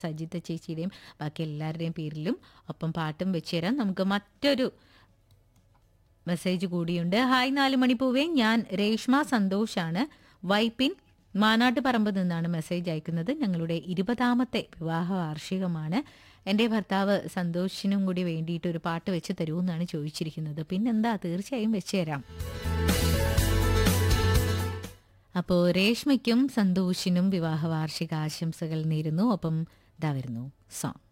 സജിത ചേച്ചിയുടെയും ബാക്കി എല്ലാവരുടെയും പേരിലും ഒപ്പം പാട്ടും വെച്ച് തരാം നമുക്ക് മറ്റൊരു മെസ്സേജ് കൂടിയുണ്ട് ഹായ് നാല് മണിപ്പൂവേ ഞാൻ രേഷ്മ സന്തോഷാണ് വൈപ്പിൻ മാനാട്ടുപറമ്പ് നിന്നാണ് മെസ്സേജ് അയക്കുന്നത് ഞങ്ങളുടെ ഇരുപതാമത്തെ വിവാഹ വാർഷികമാണ് എൻ്റെ ഭർത്താവ് സന്തോഷിനും കൂടി വേണ്ടിയിട്ട് ഒരു പാട്ട് വെച്ച് തരുമെന്നാണ് ചോദിച്ചിരിക്കുന്നത് പിന്നെന്താ തീർച്ചയായും വെച്ച് തരാം അപ്പോൾ രേഷ്മയ്ക്കും സന്തോഷിനും വിവാഹ വാർഷിക ആശംസകൾ നേരുന്നു ഒപ്പം ഇതാ വരുന്നു സോങ്